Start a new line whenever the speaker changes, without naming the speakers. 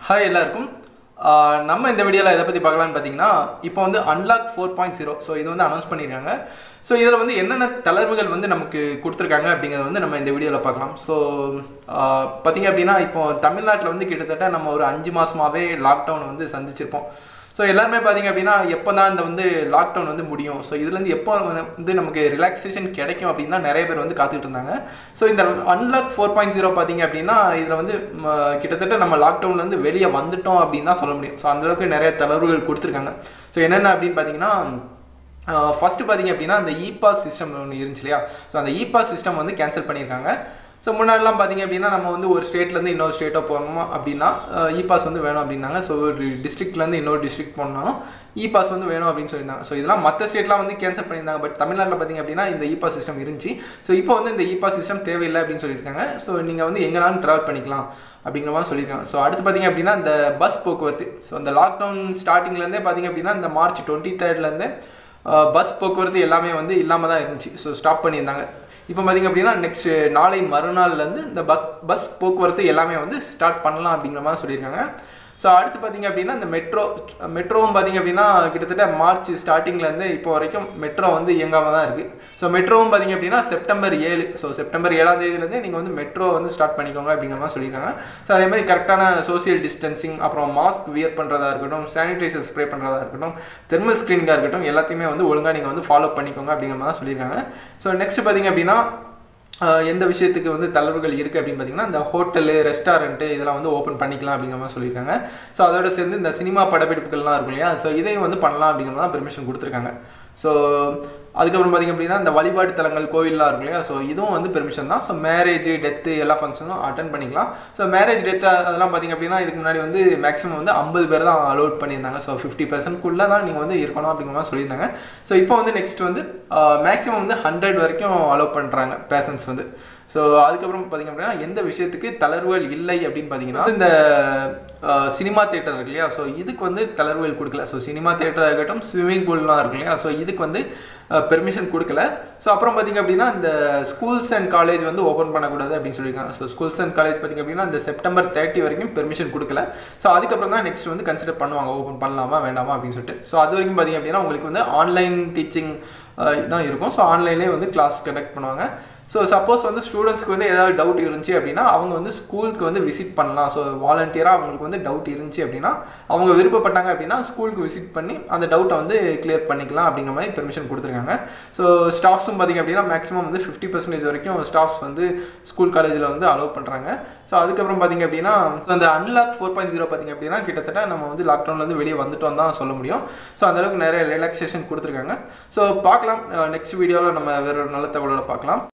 hi எல்லாருக்கும் ஆஹ் நம்ம இந்த வீடியோவில் எதை பற்றி பார்க்கலாம்னு பார்த்தீங்கன்னா இப்போ வந்து unlock four point zero so இது வந்து அனௌன்ஸ் பண்ணியிருக்காங்க ஸோ இதில் வந்து என்னென்ன தளர்வுகள் வந்து நமக்கு கொடுத்துருக்காங்க அப்படிங்கிறத வந்து நம்ம இந்த வீடியோவில் பார்க்கலாம் ஸோ பார்த்தீங்க அப்படின்னா இப்போ தமிழ்நாட்டில் வந்து கிட்டத்தட்ட நம்ம ஒரு அஞ்சு மாதமாகவே லாக்டவுன் வந்து சந்திச்சிருப்போம் ஸோ எல்லாருமே பார்த்தீங்க அப்படின்னா எப்போ தான் இந்த வந்து லாக்டவுன் வந்து முடியும் ஸோ இதுலேருந்து எப்போ வந்து நமக்கு ரிலாக்ஸேஷன் கிடைக்கும் அப்படின்னு தான் நிறைய பேர் வந்து காத்துக்கிட்டு இருந்தாங்க ஸோ இந்த அன்லாக் ஃபோர் பாயிண்ட் ஜீரோ பார்த்தீங்க அப்படின்னா இதில் வந்து ம, கிட்டத்தட்ட நம்ம லாக்டவுன்லேருந்து வெளியே வந்துட்டோம் அப்படின்னு தான் சொல்ல முடியும் ஸோ அந்தளவுக்கு நிறைய தளர்வுகள் கொடுத்துருக்காங்க ஸோ என்னென்ன அப்படின்னு பார்த்தீங்கன்னா ஃபஸ்ட்டு பார்த்தீங்க அப்படின்னா அந்த இ பாஸ் சிஸ்டம் ஒன்று இருந்துச்சு இல்லையா ஸோ அந்த இ பாஸ் சிஸ்டம் வந்து கேன்சல் பண்ணியிருக்காங்க ஸோ முன்னாடிலாம் பார்த்தீங்க அப்படின்னா நம்ம வந்து ஒரு ஸ்டேட்லேருந்து இன்னொரு ஸ்டேட்டோ போகணுமா அப்படின்னா இ பாஸ் வந்து வேணும் அப்படின்னாங்க ஸோ ஒரு டிஸ்ட்ரிக்ட்லேருந்து இன்னொரு டிஸ்ட்ரிக்ட் போகணுன்னாலும் இ பாஸ் வந்து வேணும் அப்படின்னு சொல்லியிருந்தாங்க ஸோ இதெல்லாம் மற்ற ஸ்டேட்லாம் வந்து கேன்சல் பண்ணியிருந்தாங்க பட் தமிழ்நாட்டில் பார்த்தீங்க அப்படின்னா இந்த இ பாஸ் சிஸ்டம் இருந்துச்சு ஸோ இப்போ வந்து இந்த இ பாஸ் சிஸ்டம் தேவையில்லை அப்படின்னு சொல்லியிருக்காங்க ஸோ நீங்கள் வந்து எங்கேனாலும் ட்ராவல் பண்ணிக்கலாம் அப்படிங்கிற மாதிரி சொல்லியிருக்காங்க ஸோ அடுத்து பார்த்தீங்க அப்படின்னா இந்த பஸ் போக்குவரத்து ஸோ இந்த லாக்டவுன் ஸ்டார்டிங்லேருந்தே பார்த்தீங்க அப்படின்னா இந்த மார்ச் டுவெண்ட்டி தேர்ட்லேருந்தே பஸ் போக்குவரத்து எல்லாமே வந்து இல்லாமல் தான் இருந்துச்சு ஸோ ஸ்டாப் பண்ணியிருந்தாங்க இப்போ பார்த்தீங்க அப்படின்னா நெக்ஸ்ட் நாளை மறுநாள்லேருந்து இந்த பக் பஸ் போக்குவரத்து எல்லாமே வந்து ஸ்டார்ட் பண்ணலாம் அப்படிங்கிற மாதிரி சொல்லியிருக்காங்க ஸோ அடுத்து பார்த்தீங்க அப்படின்னா இந்த மெட்ரோ மெட்ரோவும் பார்த்தீங்க அப்படின்னா கிட்டத்தட்ட மார்ச் ஸ்டார்டிங்லேருந்து இப்போ வரைக்கும் மெட்ரோ வந்து இயங்காமல் தான் இருக்குது ஸோ மெட்ரோவும் பார்த்தீங்க அப்படின்னா செப்டம்பர் ஏழு ஸோ செப்டம்பர் ஏழாம் தேதியிலேருந்தே நீங்கள் வந்து மெட்ரோ வந்து ஸ்டார்ட் பண்ணிக்கோங்க அப்படிங்கிற மாதிரி சொல்லியிருக்காங்க ஸோ அதே மாதிரி கரெக்டான சோசியல் டிஸ்டன்சிங் அப்புறம் மாஸ்க் வியர் பண்ணுறதா இருக்கட்டும் சானிடைசர் ஸ்ப்ரே பண்ணுறதா இருக்கட்டும் தெர்மல் ஸ்க்ரீனிங்காக இருக்கட்டும் எல்லாத்தையுமே வந்து ஒழுங்காக நீங்கள் வந்து ஃபாலோ பண்ணிக்கோங்க அப்படிங்கிற மாதிரி தான் சொல்லியிருக்காங்க ஸோ நெக்ஸ்ட் பார்த்தீங்க அப்படின்னா ஆஹ் எந்த விஷயத்துக்கு வந்து தளர்வுகள் இருக்குது அப்படின்னு பார்த்தீங்கன்னா இந்த ஹோட்டலு ரெஸ்டாரண்ட்டு இதெல்லாம் வந்து ஓப்பன் பண்ணிக்கலாம் அப்படிங்கிற மாதிரி சொல்லியிருக்காங்க ஸோ அதோட சேர்ந்து இந்த சினிமா படப்பிடிப்புகள்லாம் இருக்கும் இல்லையா ஸோ இதையும் வந்து பண்ணலாம் அப்படிங்கிற மாதிரி பெர்மிஷன் கொடுத்துருக்காங்க ஸோ அதுக்கப்புறம் பார்த்தீங்க அப்படின்னா இந்த வழிபாட்டு தலங்கள் கோவில்லாம் இருக்கும் இல்லையா ஸோ இதுவும் வந்து பெர்மிஷன் தான் ஸோ மேரேஜ் டெத்து எல்லா ஃபங்க்ஷனும் அட்டன் பண்ணிக்கலாம் ஸோ மேரேஜ் டெத்து அதெல்லாம் பார்த்தீங்க அப்படின்னா இதுக்கு முன்னாடி வந்து மேக்ஸிமம் வந்து ஐம்பது பேர் தான் அலோட் பண்ணியிருந்தாங்க ஸோ ஃபிஃப்டி பர்சன்ட்குள்ளே தான் நீங்கள் வந்து இருக்கணும் அப்படிங்கிற மாதிரி சொல்லியிருந்தாங்க ஸோ இப்போ வந்து நெக்ஸ்ட் வந்து மேக்ஸிமம் வந்து ஹண்ட்ரட் வரைக்கும் அலோவ் பண்ணுறாங்க பேசன்ஸ் வந்து ஸோ அதுக்கப்புறம் பார்த்தீங்க அப்படின்னா எந்த விஷயத்துக்கு தளர்வுகள் இல்லை அப்படின்னு பார்த்தீங்கன்னா இந்த சினிமா தேட்டர் இருக்கு இல்லையா ஸோ இதுக்கு வந்து தளர்வுகள் கொடுக்கல ஸோ சினிமா தேட்டராக இருக்கட்டும் ஸ்விம்மிங் பூல்லாம் இருக்கு இல்லையா ஸோ இதுக்கு வந்து பெர்மிஷன் கொடுக்கல ஸோ அப்புறம் பார்த்தீங்க அப்படின்னா இந்த ஸ்கூல்ஸ் அண்ட் காலேஜ் வந்து ஓப்பன் பண்ணக்கூடாது அப்படின்னு சொல்லியிருக்காங்க ஸோ ஸ்கூல்ஸ் அண்ட் காலேஜ் பார்த்தீங்க அப்படின்னா இந்த செப்டம்பர் தேர்ட்டி வரைக்கும் பெர்மிஷன் கொடுக்கல ஸோ அதுக்கப்புறம் தான் நெக்ஸ்ட் வந்து கன்சிடர் பண்ணுவாங்க ஓப்பன் பண்ணலாமா வேண்டாமா அப்படின்னு சொல்லிட்டு ஸோ அது வரைக்கும் பார்த்தீங்க அப்படின்னா உங்களுக்கு வந்து ஆன்லைன் டீச்சிங் தான் இருக்கும் ஸோ ஆன்லைன்லேயே வந்து கிளாஸ் கண்டக்ட் பண்ணுவாங்க ஸோ சப்போஸ் வந்து ஸ்டூடெண்ட்ஸ்க்கு வந்து ஏதாவது டவுட் இருந்துச்சு அப்படின்னா அவங்க வந்து ஸ்கூலுக்கு வந்து விசிட் பண்ணலாம் ஸோ வாலண்டியராக அவங்களுக்கு வந்து டவுட் இருந்துச்சு அப்படின்னா அவங்க விருப்பப்பட்டாங்க அப்படின்னா ஸ்கூலுக்கு விசிட் பண்ணி அந்த டவுட்டை வந்து கிளியர் பண்ணிக்கலாம் அப்படிங்கிற மாதிரி பெர்மிஷன் கொடுத்துருக்காங்க ஸோ ஸ்டாஃப்ஸும் பார்த்திங்க அப்படின்னா மேக்ஸிமம் வந்து ஃபிஃப்டி பர்சன்டேஜ் வரைக்கும் ஸ்டாஃப்ஸ் வந்து ஸ்கூல் காலேஜில் வந்து அலோவ் பண்ணுறாங்க ஸோ அதுக்கப்புறம் பார்த்திங்க அப்படின்னா ஸோ அந்த அன்லாக் ஃபோர் பாயிண்ட் ஜீரோ பார்த்திங்க அப்படின்னா கிட்டத்தட்ட நம்ம வந்து லாக்டவுன்லேருந்து வெளியே வந்துட்டோம் தான் சொல்ல முடியும் ஸோ அந்தளவுக்கு நிறைய ரிலாக்ஸேஷன் கொடுத்துருக்காங்க ஸோ பார்க்கலாம் நெக்ஸ்ட் வீடியோவில் நம்ம வேறு ஒரு நல்ல தகவலோட பார்க்கலாம்